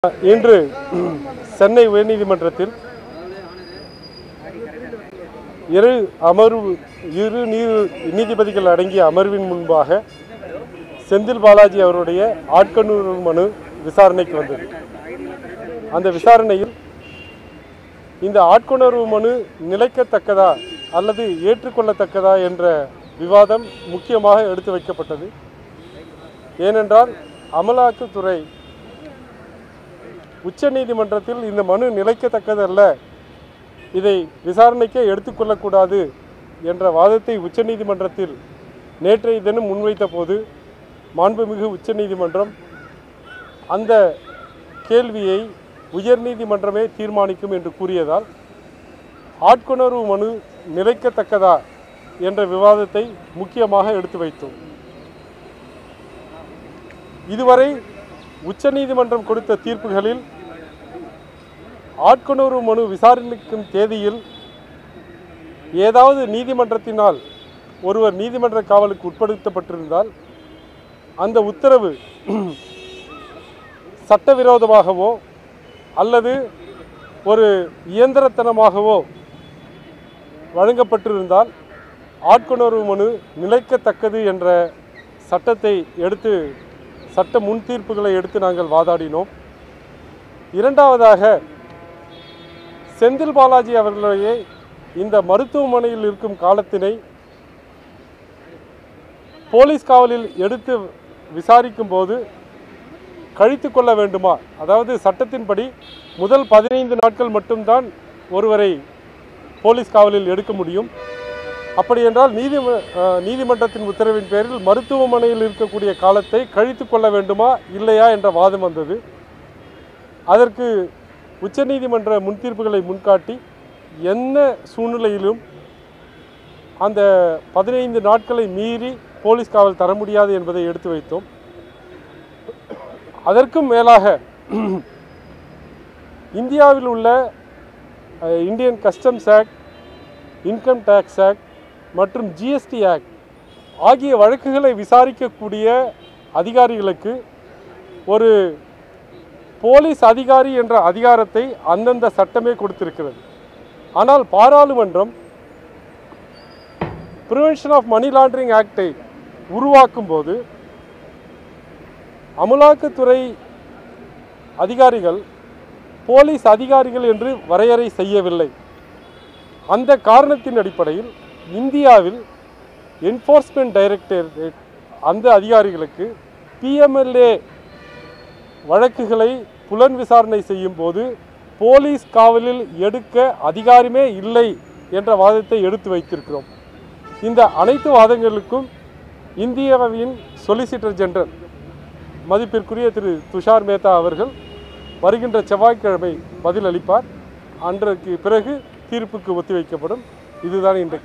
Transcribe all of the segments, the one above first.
இன்று சென்னை உயர்நீதிமன்றத்தில் இரு அமர்வு இரு நீர் நீதிபதிகள் அடங்கிய அமர்வின் முன்பாக செந்தில் பாலாஜி அவருடைய ஆட்கொணர்வு மனு விசாரணைக்கு வந்தது அந்த விசாரணையில் இந்த ஆட்கொணர்வு மனு நிலைக்கத்தக்கதா அல்லது ஏற்றுக்கொள்ளத்தக்கதா என்ற விவாதம் முக்கியமாக எடுத்து வைக்கப்பட்டது ஏனென்றால் அமலாக்கத்துறை உச்சநீதிமன்றத்தில் இந்த மனு நிலைக்கத்தக்கதல்ல இதை விசாரணைக்கே எடுத்துக்கொள்ளக்கூடாது என்ற வாதத்தை உச்சநீதிமன்றத்தில் நேற்றைய தினம் முன்வைத்த போது மாண்புமிகு உச்சநீதிமன்றம் அந்த கேள்வியை உயர்நீதிமன்றமே தீர்மானிக்கும் என்று கூறியதால் ஆட்கொணர்வு மனு நிலைக்கத்தக்கதா என்ற விவாதத்தை முக்கியமாக எடுத்து வைத்தோம் இதுவரை உச்சநீதிமன்றம் கொடுத்த தீர்ப்புகளில் ஆட்கொணர்வு மனு விசாரணைக்கும் தேதியில் ஏதாவது நீதிமன்றத்தினால் ஒருவர் நீதிமன்ற காவலுக்கு உட்படுத்தப்பட்டிருந்தால் அந்த உத்தரவு சட்டவிரோதமாகவோ அல்லது ஒரு இயந்திரத்தனமாகவோ வழங்கப்பட்டிருந்தால் ஆட்கொணர்வு மனு நிலைக்கத்தக்கது என்ற சட்டத்தை எடுத்து சட்ட முன் தீர்ப்புகளை எடுத்து நாங்கள் வாதாடினோம் இரண்டாவதாக செந்தில் பாலாஜி அவர்களுடைய இந்த மருத்துவமனையில் இருக்கும் காலத்தினை போலீஸ் காவலில் எடுத்து விசாரிக்கும் போது கழித்து கொள்ள வேண்டுமா அதாவது சட்டத்தின்படி முதல் பதினைந்து நாட்கள் மட்டும்தான் ஒருவரை போலீஸ் காவலில் எடுக்க முடியும் அப்படி என்றால் நீதி நீதிமன்றத்தின் உத்தரவின் பேரில் மருத்துவமனையில் இருக்கக்கூடிய காலத்தை கழித்து கொள்ள வேண்டுமா இல்லையா என்ற வாதம் வந்தது அதற்கு உச்சநீதிமன்ற முன்தீர்ப்புகளை முன்காட்டி என்ன சூழ்நிலையிலும் அந்த பதினைந்து நாட்களை மீறி போலீஸ் காவல் தர முடியாது என்பதை எடுத்து வைத்தோம் அதற்கும் மேலாக இந்தியாவில் உள்ள uh, Indian customs act income tax act மற்றும் ஜிஎஸ்டி ஆக்ட் ஆகிய வழக்குகளை விசாரிக்கக்கூடிய அதிகாரிகளுக்கு ஒரு போலீஸ் அதிகாரி என்ற அதிகாரத்தை அந்தந்த சட்டமே கொடுத்திருக்கிறது ஆனால் பாராளுமன்றம் ப்ரிவென்ஷன் ஆஃப் மணி லாண்டரிங் ஆக்டை உருவாக்கும் போது அமலாக்கத்துறை அதிகாரிகள் போலீஸ் அதிகாரிகள் என்று வரையறை செய்யவில்லை அந்த காரணத்தின் அடிப்படையில் இந்தியாவில் என்ஃபோர்ஸ்மெண்ட் டைரக்டரேட் அந்த அதிகாரிகளுக்கு பிஎம்எல்ஏ வழக்குகளை புலன் விசாரணை செய்யும் போது போலீஸ் காவலில் எடுக்க அதிகாரமே இல்லை என்ற வாதத்தை எடுத்து வைத்திருக்கிறோம் இந்த அனைத்து வாதங்களுக்கும் இந்தியாவின் சொலிசிட்டர் ஜெனரல் மதிப்பிற்குரிய திரு துஷார் மேத்தா அவர்கள் வருகின்ற செவ்வாய்க்கிழமை பதில் அளிப்பார் அன்றைக்கு பிறகு தீர்ப்புக்கு ஒத்திவைக்கப்படும் இதுதான் இன்றைக்கு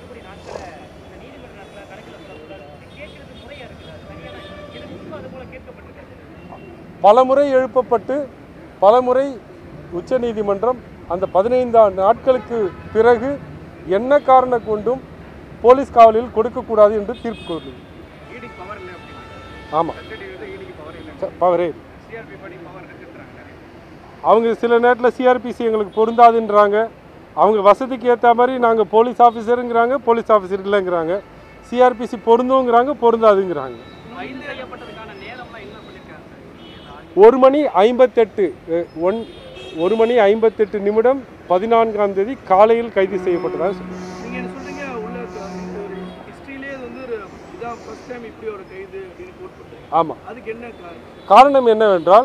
பலமுறை எழுப்பப்பட்டு பலமுறை உச்சநீதிமன்றம் அந்த பதினைந்தாம் நாட்களுக்கு பிறகு என்ன காரணம் கொண்டும் போலீஸ் காவலில் கொடுக்கக்கூடாது என்று தீர்ப்பு கொடுத்தது ஈடிக்கு பவர் இல்லை அப்படின்னு ஆமாம் கஸ்டடி வந்து ஈடிக்கு பவர் இல்லை பவரே சிஆர்பி படி பவர் இருக்குன்றாங்க நிறைய அவங்க சில நேரத்தில் சிஆர்பிசி எங்களுக்கு பொருந்தாதுன்றாங்க அவங்க வசதிக்கு ஏற்ற மாதிரி நாங்கள் போலீஸ் ஆஃபீஸருங்கிறாங்க போலீஸ் ஆஃபீஸர் இல்லைங்கிறாங்க சிஆர்பிசி பொருந்துங்கிறாங்க பொருந்தாதுங்கிறாங்க கைது செய்யப்பட்டதுக்கான நேரம்லாம் என்ன பண்ணிருக்காங்க சார் ஒரு மணி ஐம்பத்தெட்டு அஹ், ஒன் ஒரு மணி ஐம்பத்தெட்டு நிமிடம் பதினான்காம் தேதி காலையில் கைது செய்யப்பட்டதாக சொல்றாங்க. நீங்க என்ன சொல்றீங்க உள்ள ஒரு ஹிஸ்டரியிலே இது வந்து ஒரு இதான் ஃபர்ஸ்ட் டைம் இப்படி ஒரு கைது அப்படின்னு கோட் பண்றீங்க ஆமாம் அதுக்கு என்ன காரணம் காரணம் என்னவென்றால்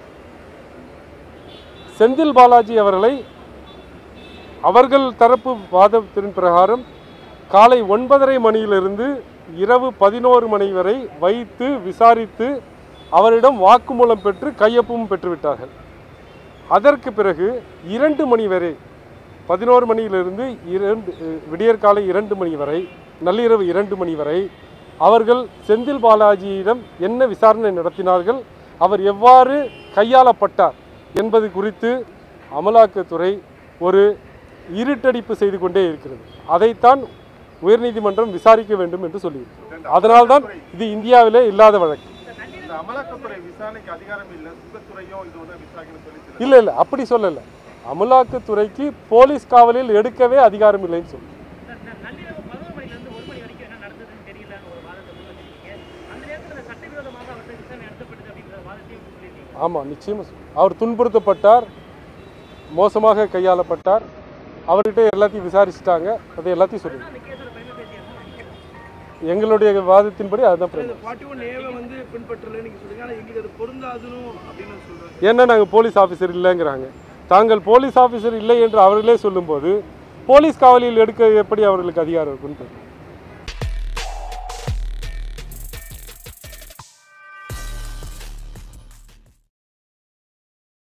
செந்தில் பாலாஜி அவர்களை அவர்கள் தரப்பு வாதத்தின் பிரகாரம் காலை ஒன்பதரை மணியிலிருந்து இரவு பதினோரு மணி வரை வைத்து விசாரித்து அவரிடம் வாக்குமூலம் பெற்று கையொப்பமும் பெற்றுவிட்டார்கள் அதற்கு பிறகு இரண்டு மணி வரை பதினோரு மணியிலிருந்து இரண்டு அஹ், விடியற்காலை இரண்டு மணி வரை நள்ளிரவு இரண்டு மணி வரை அவர்கள் செந்தில் பாலாஜியிடம் என்ன விசாரணை நடத்தினார்கள் அவர் எவ்வாறு கையாளப்பட்டார் என்பது குறித்து அமலாக்கத்துறை ஒரு இருட்டடிப்பு செய்து கொண்டே இருக்கிறது அதைத்தான் உயர்நீதிமன்றம் விசாரிக்க வேண்டும் என்று சொல்லியிருக்கிறது அதனால்தான் இது இந்தியாவிலே இல்லாத வழக்கு இந்த நள்ளிரவு இந்த அமலாக்கத்துறை விசாரணைக்கு அதிகாரம் இல்லை சுங்கத்துறையும் இது வந்து விசாரிக்கணும்னு சொல்லி சில இல்லை இல்லை அப்படி சொல்லலை அமலாக்கத்துறைக்கு போலீஸ் காவலில் எடுக்கவே அதிகாரம் இல்லைன்னு சொல்லு சார், இந்த நள்ளிரவு பதினோரு மணிலேருந்து ஒரு மணி வரைக்கும் என்ன நடந்ததுன்னு தெரியலன்னு ஒரு வாதத்தை முன்வச்சிருக்கீங்க அந்த நேரத்தில் சட்டவிரோதமாக அவர்கிட்ட விசாரணை நடத்தப்பட்டது அப்படிங்கிற வாதத்தையும் சொல்லியிருக்கீங்க ஆமாம் நிச்சயமாக சொல்லு. அவர் துன்புறுத்தப்பட்டார் மோசமாக கையாளப்பட்டார் அவர்கிட்ட எல்லாத்தையும் விசாரிச்சுட்டாங்க அதை எல்லாத்தையும் சொல்லுங்க அந்த கேஸோட பயமை பேசியாங்க எங்களுடைய வாதத்தின்படி அதுதான் பிரச்சனை ஃபார்ட்டி ஒன் ஏவை வந்து பின்பற்றல நீங்க சொல்றீங்க ஆனா எங்களுக்கு அது பொருந்தாதுன்னு அப்படின்னு சொல்றாங்க ஏன்னா நாங்கள் போலீஸ் ஆஃபீஸர் இல்லைங்கிறாங்க தாங்கள் போலீஸ் ஆஃபீஸர் இல்லை என்று அவர்களே சொல்லும்போது போலீஸ் காவலில் எடுக்க எப்படி அவர்களுக்கு அதிகாரம் இருக்குன்னு தெரியல.